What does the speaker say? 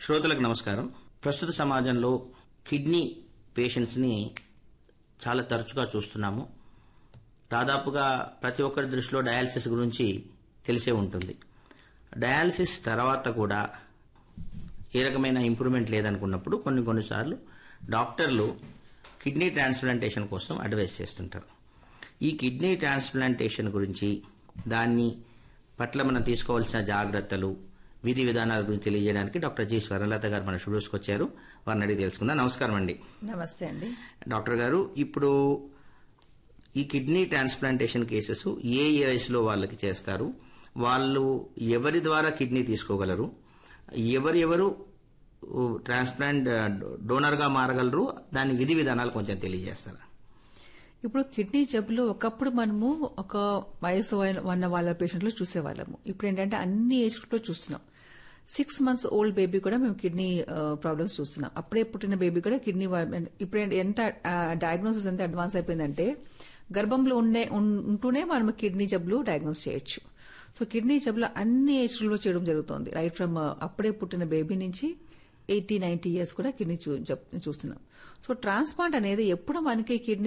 శ్రోతలకు నమస్కారం ప్రస్తుత సమాజంలో కిడ్నీ పేషెంట్స్ ని చాలా తరచుగా చూస్తున్నాము దాదాపుగా ప్రతి ఒక్కరి దృష్టిలో డయాలసిస్ గురించి తెలిసే ఉంటుంది డయాలసిస్ తర్వాత కూడా ఏ రకమైన ఇంప్రూవ్మెంట్ లేదనుకున్నప్పుడు కొన్ని కొన్నిసార్లు డాక్టర్లు కిడ్నీ ట్రాన్స్ప్లాంటేషన్ కోసం అడ్వైస్ చేస్తుంటారు ఈ కిడ్నీ ట్రాన్స్ప్లాంటేషన్ గురించి దాన్ని పట్ల మనం తీసుకోవాల్సిన జాగ్రత్తలు విధి విధానాల గురించి తెలియజేయడానికి డాక్టర్ జి స్వర్ణలత గారు మన స్టూడియోస్కి వచ్చారు వారిని అడిగి తెలుసుకుందాం నమస్కారం అండి నమస్తే అండి డాక్టర్ గారు ఇప్పుడు ఈ కిడ్నీ ట్రాన్స్ప్లాంటేషన్ కేసెస్ ఏ ఏ వయసులో వాళ్ళకి చేస్తారు వాళ్ళు ఎవరి ద్వారా కిడ్నీ తీసుకోగలరు ఎవరెవరు ట్రాన్స్ప్లాంట్ డోనర్ గా మారగలరు దాని విధి విధానాలు కొంచెం తెలియజేస్తారా ఇప్పుడు కిడ్నీ జబ్బులు ఒకప్పుడు మనము ఒక వయసు ఉన్న వాళ్ళ పేషెంట్లు చూసేవాళ్ళము ఇప్పుడు ఏంటంటే అన్ని ఏజ్ గ్రూప్ లో చూస్తున్నాం సిక్స్ మంత్స్ ఓల్డ్ బేబీ కూడా మేము కిడ్నీ ప్రాబ్లమ్స్ చూస్తున్నాం అప్పుడే పుట్టిన బేబీ కూడా కిడ్నీ ఇప్పుడు ఎంత డయాగ్నోసిస్ ఎంత అడ్వాన్స్ అయిపోయిందంటే గర్భంలో ఉండే ఉంటూనే మనం కిడ్నీ జబ్బులు డయాగ్నోస్ చేయొచ్చు సో కిడ్నీ జబ్బులు అన్ని ఏజ్ గ్రూప్ లో చేయడం జరుగుతుంది రైట్ ఫ్రమ్ అప్పుడే పుట్టిన బేబీ నుంచి ఎయిటీ నైన్టీ ఇయర్స్ కూడా కిడ్నీ చూస్తున్నాం సో ట్రాన్స్ప్లాంట్ అనేది ఎప్పుడు మనకి కిడ్నీ